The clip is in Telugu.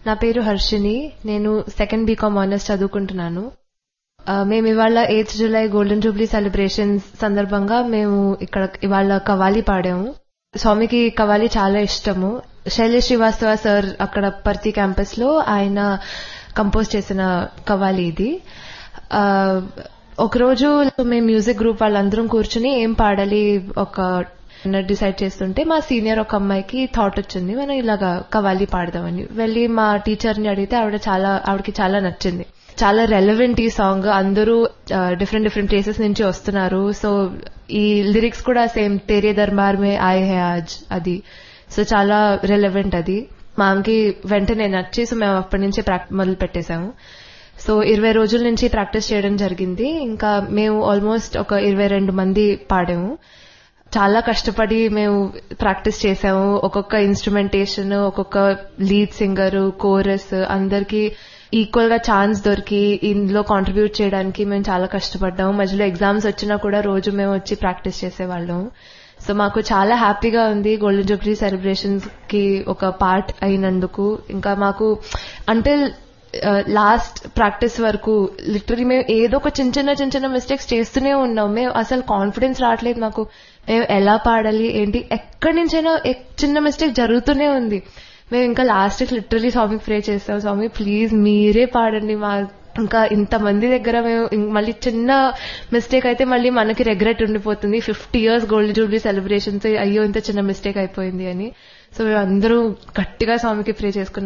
నా పేరు హర్షిని నేను సెకండ్ బీకామ్ ఆనర్స్ చదువుకుంటున్నాను ఆ, మేము ఇవాళ eighth July golden jubilee celebrations సందర్భంగా మేము ఇక్కడ ఇవాళ కవాలి పాడాము స్వామికి కవాలి చాలా ఇష్టము శైలేష్ శ్రీవాస్తవ సార్ అక్కడ పర్తి క్యాంపస్ లో ఆయన కంపోజ్ చేసిన కవాలి ఇది ఆ, ఒకరోజు మేము మ్యూజిక్ గ్రూప్ వాళ్ళందరం కూర్చుని ఏం పాడాలి ఒక డిసైడ్ చేస్తుంటే మా సీనియర్ ఒక అమ్మాయికి థాట్ వచ్చింది మనం ఇలాగా కవాలి పాడదామని వెళ్ళి మా టీచర్ని అడిగితే ఆవిడ చాలా ఆవిడకి చాలా నచ్చింది చాలా రెలవెంట్ ఈ సాంగ్ అందరూ డిఫరెంట్ డిఫరెంట్ ప్లేసెస్ నుంచి వస్తున్నారు సో ఈ లిరిక్స్ కూడా సేమ్ తేరే దర్బార్ మే ఆయే హే ఆజ్ అది సో చాలా రెలవెంట్ అది మాకి వెంటనే నచ్చి సో మేము అప్పటి నుంచి ప్రాక్టీస్ మొదలు పెట్టేశాము సో ఇరవై రోజుల నుంచి ప్రాక్టీస్ చేయడం జరిగింది ఇంకా మేము ఆల్మోస్ట్ ఒక ఇరవై రెండు మంది పాడాము చాలా కష్టపడి మేము ప్రాక్టీస్ చేసాము ఒక్కొక్క ఇన్స్ట్రుమెంటేషన్ ఒక్కొక్క లీడ్ సింగర్ కోరస్ అందరికి ఈక్వల్ గా ఛాన్స్ దొరికి ఇందులో కాంట్రిబ్యూట్ చేయడానికి మేము చాలా కష్టపడ్డాము మధ్యలో ఎగ్జామ్స్ వచ్చినా కూడా రోజు మేము వచ్చి ప్రాక్టీస్ చేసేవాళ్ళం సో మాకు చాలా హ్యాపీగా ఉంది గోల్డెన్ జూబ్లీ సెలబ్రేషన్స్ కి ఒక పార్ట్ అయినందుకు ఇంకా మాకు అంటిల్ లాస్ట్ ప్రాక్టీస్ వరకు లిటరలీ మేము ఏదో ఒక చిన్న చిన్న చిన్న చిన్న మిస్టేక్స్ చేస్తూనే ఉన్నాం మేము అసలు కాన్ఫిడెన్స్ రావట్లేదు మాకు మేము ఎలా పాడాలి ఏంటి ఎక్కడి నుంచైనా ఎక్- చిన్న మిస్టేక్ జరుగుతూనే ఉంది మేము ఇంకా లాస్ట్ లిటరలీ స్వామికి ప్రే చేస్తాం స్వామి ప్లీజ్ మీరే పాడండి మా ఇంకా ఇంతమంది దగ్గర మేము ఇం- మళ్ళీ చిన్న మిస్టేక్ అయితే మళ్ళీ మనకి రెగ్రెట్ ఉండిపోతుంది fifty years gold jubilee celebrations అయ్యో ఇంత చిన్న మిస్టేక్ అయిపోయింది అని సో మేము అందరూ గట్టిగా స్వామికి ప్రే చేసుకున్నాం